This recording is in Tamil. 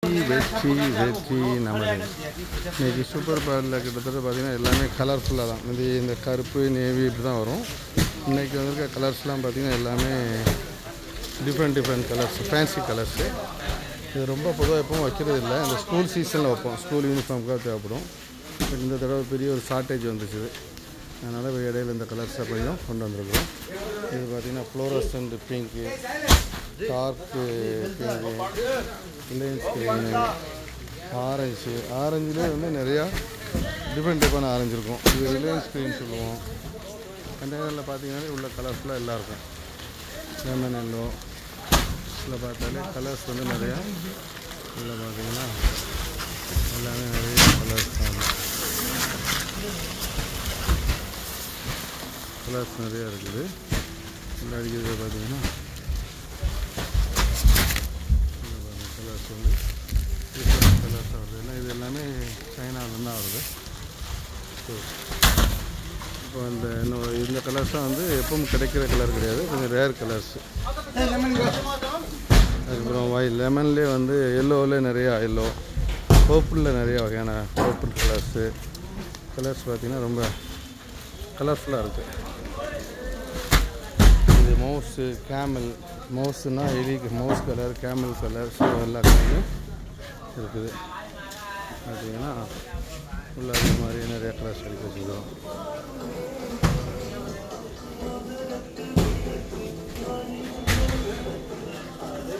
வெற்றி வெற்றி நமது இன்னைக்கு சூப்பர் பார்லில் கிட்டத்தட்ட பார்த்தீங்கன்னா எல்லாமே கலர்ஃபுல்லாக தான் இது இந்த கருப்பு நேவி இப்படி தான் வரும் இன்னைக்கு வந்திருக்க கலர்ஸ்லாம் பார்த்தீங்கன்னா எல்லாமே different different colours fancy colours இது ரொம்ப பொதுவாக எப்பவும் வைக்கிறது இல்லை இந்த ஸ்கூல் சீசனில் வைப்போம் ஸ்கூல் யூனிஃபார்முக்காக தேவைப்படும் பட் இந்த தடவை பெரிய ஒரு ஷார்ட்டேஜ் வந்துச்சு அதனால் இப்போ இடையில இந்த கலர்ஸை கொஞ்சம் கொண்டு வந்திருக்கிறோம் இது பார்த்திங்கன்னா ஃப்ளோரசன்ட் பிங்க்கு டார்க்கு பிங்க்கு ரிலையன்ஸ் க்ரீனு ஆரஞ்சு ஆரஞ்சுலேயே வந்து நிறையா டிஃப்ரெண்ட் டைப்பான ஆரஞ்சு இருக்கும் இது ரிலையன்ஸ் க்ரீன் சொல்லுவோம் கண்டெய்னரில் பார்த்தீங்கன்னா உள்ள கலர்ஃபுல்லாக எல்லாம் இருக்கும் லெமன் எல்லோ இதில் பார்த்தாலே கலர்ஸ் வந்து நிறையா உள்ள பார்த்தீங்கன்னா எல்லாமே நிறைய கலர்ஸ் தான் கலர்ஸ் நிறையா இருக்குது உள்ள அடிக்கிறது பார்த்தீங்கன்னா கலர்ஸ் வந்து டிஃப்ரெண்ட் கலர்ஸாக வருது ஏன்னா இது எல்லாமே சைனாவிலேருந்து தான் வருது ஸோ இப்போ இந்த இன்னும் இந்த கலர்ஸ் தான் வந்து எப்பவும் கிடைக்கிற கலர் கிடையாது கொஞ்சம் ரேர் கலர்ஸ் அதுக்கப்புறம் வை லெமன்லேயே வந்து எல்லோவில் நிறையா எல்லோ பர்பிளில் நிறைய வகையான பர்பிள் கலர்ஸு கலர்ஸ் பார்த்திங்கன்னா ரொம்ப கலர்ஃபுல்லாக இருக்குது இது மவுஸு கேமல் மவுஸுனா எலிக்கு mouse colour camel colour so எல்லா கலரும் இருக்குது பார்த்தீங்கன்னா உள்ள அதே மாதிரி நிறைய கலர்ஸ் அடிக்க வச்சுக்கிறோம்